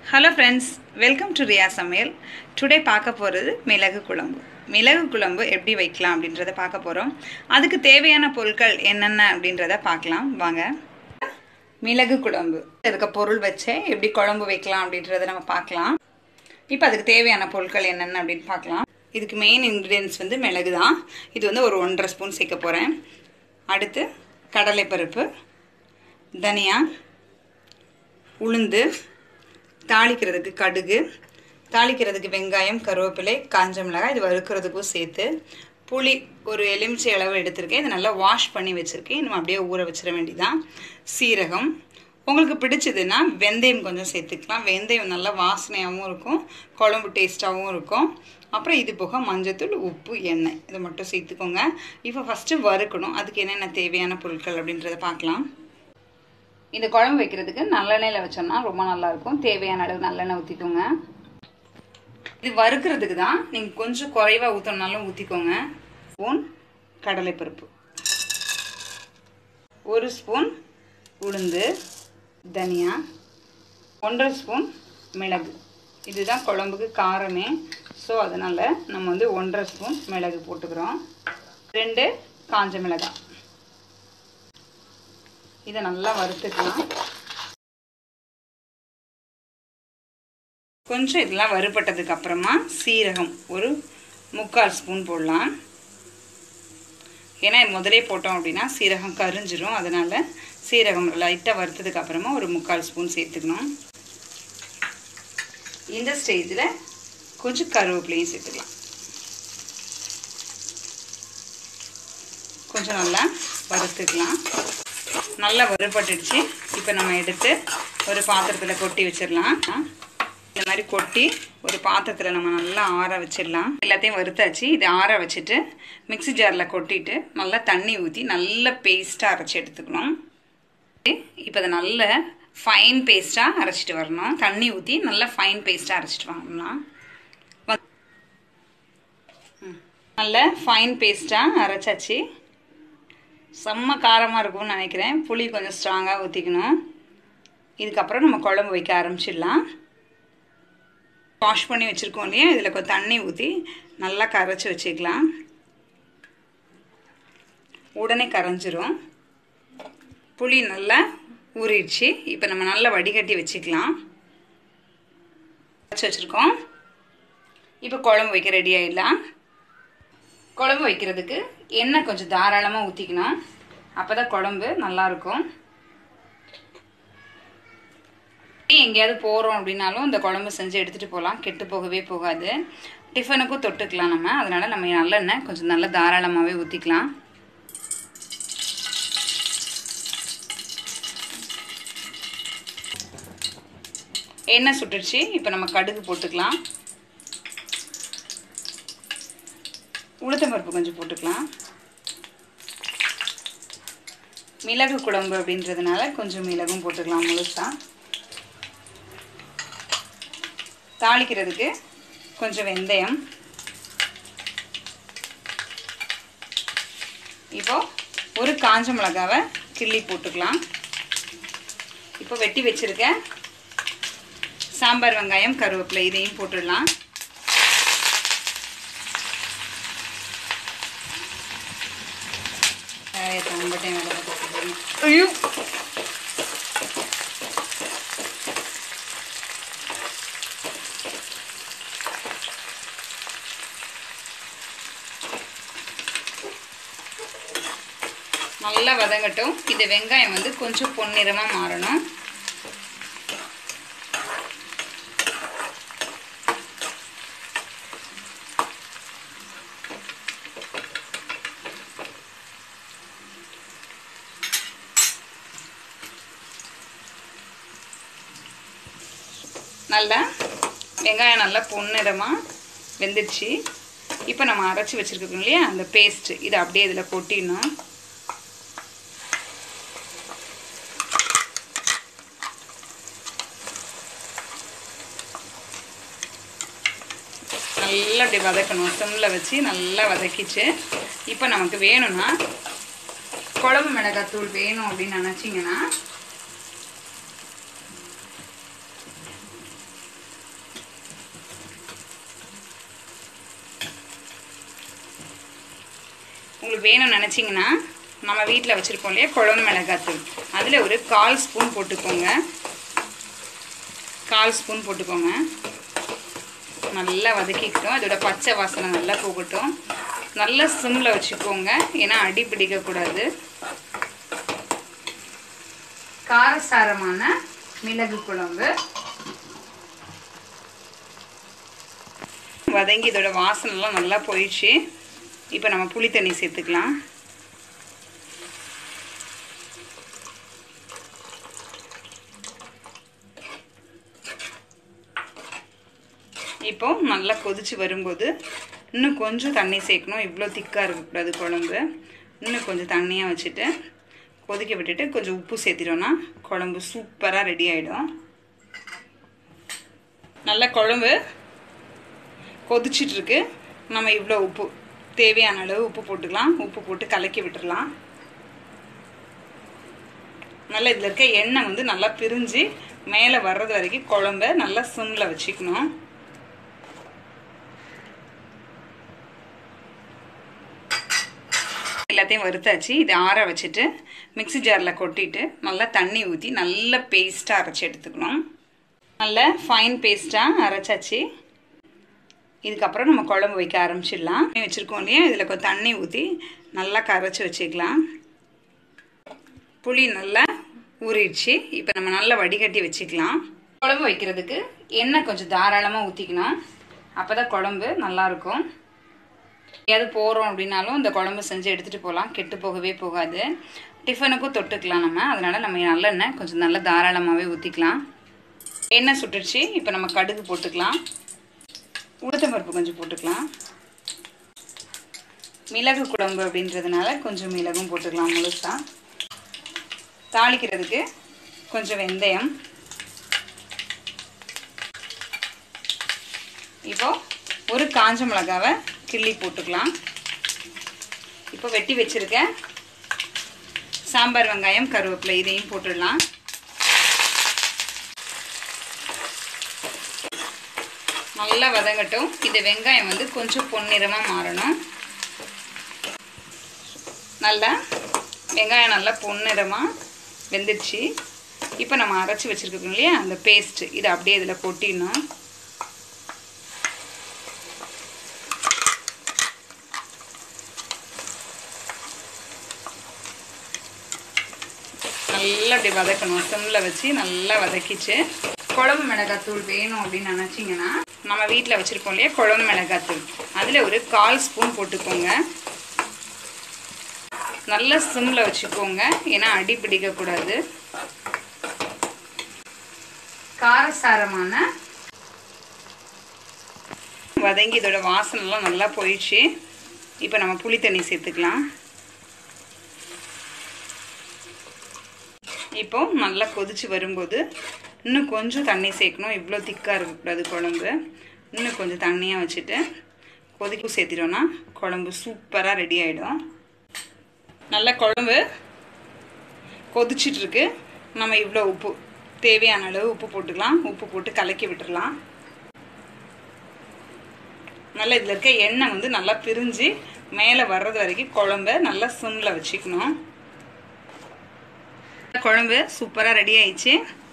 hello friends welcome to Riya சமையல் today பார்க்க போகிறது மிளகு குழம்பு மிளகு குழம்பு எப்படி வைக்கலாம் அப்படின்றத பார்க்க போகிறோம் அதுக்கு தேவையான பொருட்கள் என்னென்ன அப்படின்றத பார்க்கலாம் வாங்க மிளகு குழம்பு இருக்க பொருள் வச்சு எப்படி குழம்பு வைக்கலாம் அப்படின்றத நம்ம பார்க்கலாம் இப்போ அதுக்கு தேவையான பொருட்கள் என்னென்ன அப்படின்னு பார்க்கலாம் இதுக்கு மெயின் இன்க்ரீடியன்ஸ் வந்து மிளகு தான் இது வந்து ஒரு ஒன்றரை ஸ்பூன் சேர்க்க போகிறேன் அடுத்து கடலைப்பருப்பு தனியா உளுந்து தாளிக்கிறதுக்கு கடுகு தாளிக்கிறதுக்கு வெங்காயம் கருவேப்பிலை காஞ்ச மிளகாய் இது வறுக்கிறதுக்கும் சேர்த்து புளி ஒரு எலுமிச்சை அளவு எடுத்திருக்கேன் இதை நல்லா வாஷ் பண்ணி வச்சுருக்கேன் நம்ம அப்படியே ஊற வச்சிட வேண்டியதான் சீரகம் உங்களுக்கு பிடிச்சதுன்னா வெந்தயம் கொஞ்சம் சேர்த்துக்கலாம் வெந்தயம் நல்லா வாசனையாகவும் இருக்கும் குழம்பு டேஸ்ட்டாகவும் இருக்கும் அப்புறம் இது போக மஞ்சத்தூள் உப்பு எண்ணெய் இதை மட்டும் சேர்த்துக்கோங்க இப்போ ஃபஸ்ட்டு வறுக்கணும் அதுக்கு என்னென்ன தேவையான பொருட்கள் அப்படின்றத பார்க்கலாம் இந்த குழம்பு வைக்கிறதுக்கு நல்லெண்ணெயில் வச்சோம்னா ரொம்ப நல்லாயிருக்கும் தேவையான அளவு நல்லெண்ணெய் ஊற்றிக்கோங்க இது வறுக்கிறதுக்கு தான் நீங்கள் கொஞ்சம் குறைவாக ஊற்றணுனாலும் ஊற்றிக்கோங்க ஸ்பூன் கடலைப்பருப்பு ஒரு ஸ்பூன் உளுந்து தனியா ஒன்றரை ஸ்பூன் மிளகு இதுதான் குழம்புக்கு காரமே ஸோ அதனால் நம்ம வந்து ஒன்றரை ஸ்பூன் மிளகு போட்டுக்கிறோம் ரெண்டு காஞ்ச மிளகாய் இதை நல்லா வறுத்துக்கலாம் கொஞ்சம் இதெல்லாம் வறுபட்டதுக்கு அப்புறமா சீரகம் ஒரு முக்கால் ஸ்பூன் போடலாம் ஏன்னா முதலே போட்டோம் அப்படின்னா சீரகம் கரிஞ்சிரும் அதனால் சீரகம் லைட்டாக வறுத்ததுக்கு அப்புறமா ஒரு முக்கால் ஸ்பூன் சேர்த்துக்கணும் இந்த ஸ்டேஜில் கொஞ்சம் கருவேப்பிலையும் சேர்த்துக்கலாம் கொஞ்சம் நல்லா வறுத்துக்கலாம் நல்லா வறுபட்டுடுச்சு இப்போ நம்ம எடுத்து ஒரு பாத்திரத்தில் கொட்டி வச்சிடலாம் இந்த மாதிரி கொட்டி ஒரு பாத்திரத்தில் நம்ம நல்லா ஆற வச்சிடலாம் எல்லாத்தையும் வறுத்தாச்சு இது ஆற வச்சுட்டு மிக்சி ஜாரில் கொட்டிட்டு நல்லா தண்ணி ஊற்றி நல்ல பேஸ்ட்டாக அரைச்சி எடுத்துக்கணும் இப்போ அதை நல்ல ஃபைன் பேஸ்ட்டாக அரைச்சிட்டு வரணும் தண்ணி ஊற்றி நல்லா ஃபைன் பேஸ்ட்டாக அரைச்சிட்டு வரணும் நல்ல ஃபைன் பேஸ்ட்டாக அரைச்சாச்சு செம்ம காரமாக இருக்கும்னு நினைக்கிறேன் புளி கொஞ்சம் ஸ்ட்ராங்காக ஊற்றிக்கணும் இதுக்கப்புறம் நம்ம குழம்பு வைக்க ஆரம்பிச்சிடலாம் வாஷ் பண்ணி வச்சுருக்கோம் இல்லையா இதில் கொஞ்சம் தண்ணி ஊற்றி நல்லா கரைச்சி வச்சுக்கலாம் உடனே கரைஞ்சிரும் புளி நல்லா ஊறிடுச்சு இப்போ நம்ம நல்லா வடிகட்டி வச்சுக்கலாம் வச்சு வச்சுருக்கோம் இப்போ குழம்பு வைக்க ரெடி ஆகிடலாம் குழம்பு வைக்கிறதுக்கு எண்ணெய் கொஞ்சம் தாராளமாக ஊற்றிக்கணும் அப்போ தான் குழம்பு நல்லாயிருக்கும் எங்கேயாவது போகிறோம் அப்படின்னாலும் இந்த குழம்பு செஞ்சு எடுத்துகிட்டு போகலாம் கெட்டு போகவே போகாது டிஃபனுக்கும் தொட்டுக்கலாம் நம்ம அதனால் நம்ம நல்லெண்ணெய் கொஞ்சம் நல்லா தாராளமாகவே ஊற்றிக்கலாம் எண்ணெய் சுட்டுடுச்சு இப்போ நம்ம கடுகு போட்டுக்கலாம் உளுத்தம்பருப்பு கொஞ்சம் போட்டுக்கலாம் மிளகு குழம்பு அப்படின்றதுனால கொஞ்சம் மிளகும் போட்டுக்கலாம் முழுசாக தாளிக்கிறதுக்கு கொஞ்சம் வெந்தயம் இப்போ ஒரு காஞ்ச மிளகாவை கிள்ளி போட்டுக்கலாம் இப்போ வெட்டி வச்சுருக்கேன் சாம்பார் வெங்காயம் கருவேப்பிலை இதையும் போட்டுடலாம் தம்பட்டையும் வேலை பார்த்துட்டு ஐயோ நல்லா வதங்கட்டும் இந்த வெங்காயம் வந்து கொஞ்சம் பொன்னிறமாக மாறணும் நல்லா வெங்காயம் நல்லா பொன்னிறமாக வெந்துடுச்சு இப்போ நம்ம அரைச்சி வச்சுருக்கோம் இல்லையா அந்த பேஸ்ட்டு இதை அப்படியே இதில் கொட்டிடணும் நல்லா அப்படி வதக்கணும் சிம்மில் வச்சு நல்லா வதக்கிச்சு இப்போ நமக்கு வேணும்னா குழம்பு மிளகாத்தூள் வேணும் அப்படின்னு நினச்சிங்கன்னா உங்களுக்கு வேணும்னு நினச்சிங்கன்னா நம்ம வீட்டில் வச்சுருக்கோம் இல்லையா குழம்பு மிளகாத்தூள் அதில் ஒரு கால் ஸ்பூன் போட்டுக்கோங்க கால் ஸ்பூன் போட்டுக்கோங்க நல்லா வதக்கிக்கிட்டோம் அதோட பச்சை வாசனை நல்லா போகட்டும் நல்லா சிம்மில் வச்சுக்கோங்க ஏன்னா அடி பிடிக்கக்கூடாது காரசாரமான மிளகு குழம்பு வதங்கி இதோட வாசனைலாம் நல்லா போயிடுச்சு இப்போ நம்ம புளி தண்ணி சேர்த்துக்கலாம் இப்போ நல்லா கொதிச்சு வரும்போது இன்னும் கொஞ்சம் தண்ணி சேர்க்கணும் இவ்வளோ திக்காக இருக்கக்கூடாது குழம்பு இன்னும் கொஞ்சம் தண்ணியாக வச்சுட்டு கொதிக்க விட்டுட்டு கொஞ்சம் உப்பு சேர்த்திட்டோன்னா குழம்பு சூப்பராக ரெடி ஆகிடும் நல்ல குழம்பு கொதிச்சிட்ருக்கு நம்ம இவ்வளோ உப்பு தேவையான அளவு உப்பு போட்டுக்கலாம் உப்பு போட்டு கலக்கி விட்டுடலாம் நல்லா இதில் இருக்க எண்ணெய் வந்து நல்லா பிரிஞ்சு மேலே வர்றது வரைக்கும் குழம்ப நல்லா சிம்மில் வச்சுக்கணும் எல்லாத்தையும் வறுத்தாச்சு இதை ஆற வச்சுட்டு மிக்சி ஜாரில் கொட்டிட்டு நல்லா தண்ணி ஊற்றி நல்ல பேஸ்ட்டாக அரைச்சி எடுத்துக்கணும் நல்ல ஃபைன் பேஸ்ட்டாக அரைச்சாச்சு இதுக்கப்புறம் நம்ம குழம்பு வைக்க ஆரம்பிச்சிடலாம் வச்சுருக்கோம் இல்லையா இதில் கொஞ்சம் தண்ணி ஊற்றி நல்லா கரைச்சி வச்சுக்கலாம் புளி நல்லா ஊறிடுச்சு இப்போ நம்ம நல்லா வடிகட்டி வச்சுக்கலாம் குழம்பு வைக்கிறதுக்கு எண்ணெய் கொஞ்சம் தாராளமாக ஊற்றிக்கணும் அப்போ தான் குழம்பு நல்லாயிருக்கும் எங்கேயாவது போகிறோம் அப்படின்னாலும் இந்த குழம்பு செஞ்சு எடுத்துகிட்டு போகலாம் கெட்டு போகவே போகாது டிஃபனுக்கும் தொட்டுக்கலாம் நம்ம அதனால் நம்ம நல்லெண்ணெய் கொஞ்சம் நல்லா தாராளமாகவே ஊற்றிக்கலாம் எண்ணெய் சுட்டுடுச்சு இப்போ நம்ம கடுகு போட்டுக்கலாம் உளுத்தம் பருப்பு கொஞ்சம் போட்டுக்கலாம் மிளகு குழம்பு அப்படின்றதுனால கொஞ்சம் மிளகும் போட்டுக்கலாம் முழுசாக தாளிக்கிறதுக்கு கொஞ்சம் வெந்தயம் இப்போ ஒரு காஞ்ச மிளகாவை கிள்ளி போட்டுக்கலாம் இப்போ வெட்டி வச்சுருக்க சாம்பார் வெங்காயம் கருவேப்பிலை இதையும் போட்டுடலாம் நல்லா வதங்கட்டும் இந்த வெங்காயம் வந்து கொஞ்சம் பொன்னிறமாக மாறணும் நல்லா வெங்காயம் நல்லா பொன்னிறமாக வெந்துடுச்சு இப்போ நம்ம அரைச்சி வச்சுருக்கோம் இல்லையா அந்த பேஸ்ட்டு இதை அப்படியே இதில் கொட்டிடணும் நல்லா அப்படி வதக்கணும் சிம்மில் வச்சு நல்லா வதக்கிச்சு குழம்பு மிளகாத்தூள் வேணும் அப்படின்னு நினச்சிங்கன்னா நம்ம வீட்டில் வச்சுருக்கோம் இல்லையா குழம்பு மிளகாத்தூள் அதில் ஒரு கால் ஸ்பூன் போட்டுக்கோங்க நல்லா சிம்மில் வச்சுக்கோங்க ஏன்னா அடி பிடிக்கக்கூடாது காரசாரமான வதங்கி இதோட வாசனைலாம் நல்லா போயிடுச்சு இப்போ நம்ம புளி தண்ணி சேர்த்துக்கலாம் இப்போ நல்லா கொதிச்சு வரும்போது இன்னும் கொஞ்சம் தண்ணி சேர்க்கணும் இவ்வளோ திக்காக இருக்கக்கூடாது குழம்பு இன்னும் கொஞ்சம் தண்ணியாக வச்சுட்டு கொதிக்கும் சேர்த்திட்டோன்னா குழம்பு சூப்பராக ரெடி ஆகிடும் நல்ல குழம்பு கொதிச்சிட்ருக்கு நம்ம இவ்வளோ உப்பு தேவையான அளவு உப்பு போட்டுக்கலாம் உப்பு போட்டு கலக்கி விட்டுடலாம் நல்லா இதில் இருக்க எண்ணெய் வந்து நல்லா பிரிஞ்சு மேலே வர்றது வரைக்கும் குழம்ப நல்லா சிம்மில் வச்சுக்கணும் குழம்பு சூப்பராக ரெடி ஆயிடுச்சு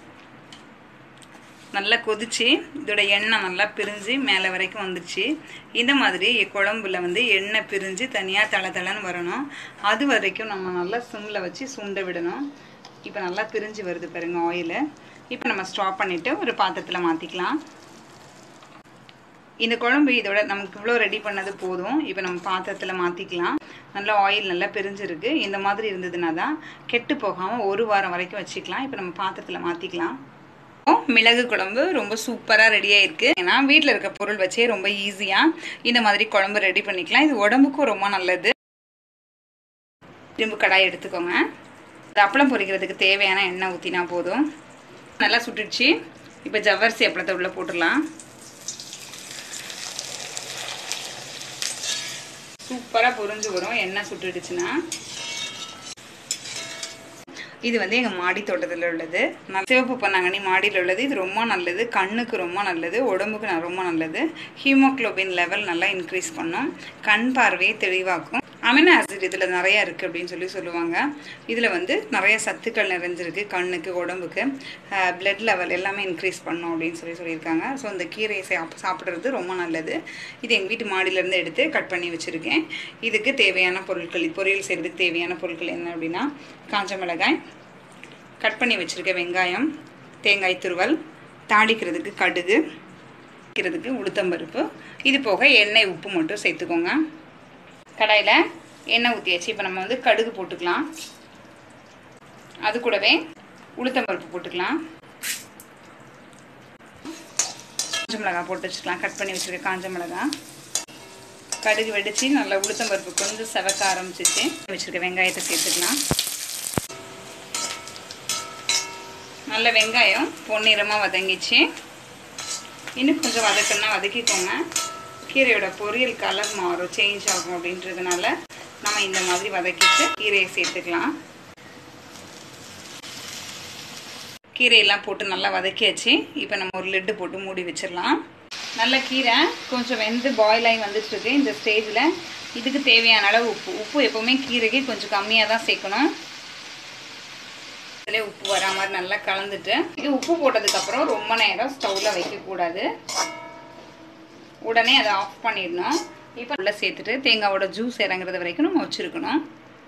நல்லா கொதிச்சு இதோட எண்ணெய் நல்லா பிரிஞ்சு மேலே வரைக்கும் வந்துடுச்சு இந்த மாதிரி குழம்புல வந்து எண்ணெய் பிரிஞ்சு தனியாக தள தளன்னு வரணும் அது வரைக்கும் நம்ம நல்லா சிம்மில் வச்சு சுண்ட விடணும் இப்போ நல்லா பிரிஞ்சு வருது பாருங்க ஆயிலு இப்போ நம்ம ஸ்டாப் பண்ணிவிட்டு ஒரு பாத்திரத்தில் மாற்றிக்கலாம் இந்த குழம்பு இதோட நமக்கு இவ்வளோ ரெடி பண்ணது போதும் இப்போ நம்ம பாத்திரத்தில் மாற்றிக்கலாம் நல்லா ஆயில் நல்லா பிரிஞ்சிருக்கு இந்த மாதிரி இருந்ததுன்னா தான் கெட்டு போகாமல் ஒரு வாரம் வரைக்கும் வச்சுக்கலாம் இப்போ நம்ம பாத்திரத்தில் மாற்றிக்கலாம் மிளகு குழம்பு ரொம்ப சூப்பராக ரெடியாக இருக்குது ஏன்னா வீட்டில் இருக்க பொருள் வச்சே ரொம்ப ஈஸியாக இந்த மாதிரி குழம்பு ரெடி பண்ணிக்கலாம் இது உடம்புக்கும் ரொம்ப நல்லது இரும்பு கடாய் எடுத்துக்கோங்க அது அப்பளம் பொரிக்கிறதுக்கு தேவையான எண்ணெய் ஊற்றினா போதும் நல்லா சுட்டுடுச்சு இப்போ ஜவ்வரிசி அப்பளத்தை உள்ளே போட்டுடலாம் சூப்பராக பொரிஞ்சு வரும் எண்ணெய் சுட்டுடுச்சுன்னா இது வந்து எங்கள் மாடி தோட்டத்தில் உள்ளது சிவப்பு பொன்னாங்கண்ணி மாடியில் உள்ளது இது ரொம்ப நல்லது கண்ணுக்கு ரொம்ப நல்லது உடம்புக்கு ரொம்ப நல்லது ஹீமோக்ளோபின் லெவல் நல்லா இன்க்ரீஸ் பண்ணும் கண் பார்வையை தெளிவாக்கும் அமினோ ஆசிட் இதில் நிறையா இருக்குது அப்படின்னு சொல்லி சொல்லுவாங்க இதில் வந்து நிறைய சத்துக்கள் நிறைஞ்சிருக்கு கண்ணுக்கு உடம்புக்கு பிளட் லெவல் எல்லாமே இன்க்ரீஸ் பண்ணும் அப்படின்னு சொல்லி சொல்லியிருக்காங்க ஸோ இந்த கீரையை சாப் சாப்பிட்றது ரொம்ப நல்லது இது எங்கள் வீட்டு மாடியிலேருந்து எடுத்து கட் பண்ணி வச்சுருக்கேன் இதுக்கு தேவையான பொருட்கள் இது பொரியல் செய்கிறதுக்கு தேவையான பொருட்கள் என்ன அப்படின்னா காஞ்ச மிளகாய் கட் பண்ணி வச்சுருக்க வெங்காயம் தேங்காய் துருவல் தாளிக்கிறதுக்கு கடுகு வைக்கிறதுக்கு உளுத்தம்பருப்பு இது போக எண்ணெய் உப்பு மட்டும் சேர்த்துக்கோங்க கடாயில் எண்ணெய் ஊற்றியாச்சு இப்போ நம்ம வந்து கடுகு போட்டுக்கலாம் அது கூடவே உளுத்தம்பருப்பு போட்டுக்கலாம் காஞ்ச மிளகா போட்டு வச்சுக்கலாம் கட் பண்ணி வச்சுருக்க காஞ்ச மிளகா கடுகு வெடித்து நல்லா உளுத்தம்பருப்பு கொஞ்சம் செவக்க ஆரம்பிச்சிச்சு வச்சுருக்க வெங்காயத்தை சேர்த்துக்கலாம் நல்ல வெங்காயம் பொன்னிறமாக வதங்கிச்சு இன்னும் கொஞ்சம் வதக்கணும்னா வதக்கிக்கோங்க கீரையோட பொரியல் கலர் மாறும் சேஞ்ச் ஆகும் அப்படின்றதுனால நம்ம இந்த மாதிரி வதக்கிட்டு கீரையை சேர்த்துக்கலாம் கீரையெல்லாம் போட்டு நல்லா வதக்கியாச்சு இப்போ நம்ம ஒரு லெட்டு போட்டு மூடி வச்சிடலாம் நல்ல கீரை கொஞ்சம் வெந்து பாயில் ஆகி வந்துட்டுருக்கு இந்த ஸ்டேஜில் இதுக்கு தேவையான அளவு உப்பு உப்பு எப்போவுமே கீரைக்கு கொஞ்சம் கம்மியாக தான் சேர்க்கணும் இதில் உப்பு வரா மாதிரி நல்லா கலந்துட்டு இது உப்பு போட்டதுக்கப்புறம் ரொம்ப நேரம் ஸ்டவ்வில் வைக்கக்கூடாது உடனே அதை ஆஃப் பண்ணிடணும் இப்போ உள்ள சேர்த்துட்டு தேங்காவோட ஜூஸ் இறங்குறது வரைக்கும் நம்ம வச்சுருக்கணும்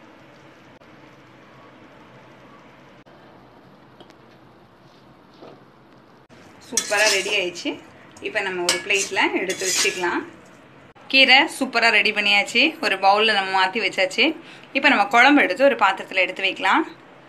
சூப்பராக ரெடி ஆயிடுச்சு இப்போ நம்ம ஒரு பிளேட்டில் எடுத்து வச்சுக்கலாம் கீரை சூப்பராக ரெடி பண்ணியாச்சு ஒரு பவுலில் நம்ம மாற்றி வச்சாச்சு இப்போ நம்ம குழம்பு எடுத்து ஒரு பாத்திரத்தில் எடுத்து வைக்கலாம்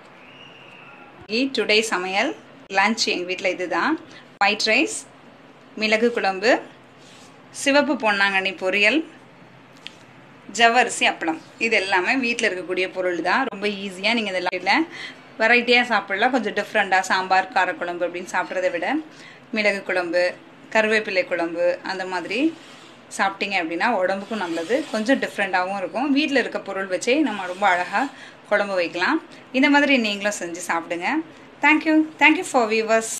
டுடே சமையல் லன்ச் எங்கள் வீட்டில் இதுதான் ஒயிட் ரைஸ் மிளகு குழம்பு சிவப்பு பொன்னாங்கண்ணி பொரியல் ஜவ்வரிசி அப்பளம் இது எல்லாமே வீட்டில் இருக்கக்கூடிய பொருள் தான் ரொம்ப ஈஸியாக நீங்கள் இதெல்லாம் இல்லை வெரைட்டியாக சாப்பிடலாம் கொஞ்சம் டிஃப்ரெண்ட்டாக சாம்பார் காரக்குழம்பு அப்படின்னு சாப்பிட்றத விட மிளகு குழம்பு கருவேப்பிலை குழம்பு அந்த மாதிரி சாப்பிட்டீங்க அப்படின்னா உடம்புக்கும் நல்லது கொஞ்சம் டிஃப்ரெண்ட்டாகவும் இருக்கும் வீட்டில் இருக்க பொருள் வச்சே நம்ம ரொம்ப அழகாக குழம்பு வைக்கலாம் இந்த மாதிரி நீங்களும் செஞ்சு சாப்பிடுங்க தேங்க்யூ தேங்க்யூ ஃபார் வியூவர்ஸ்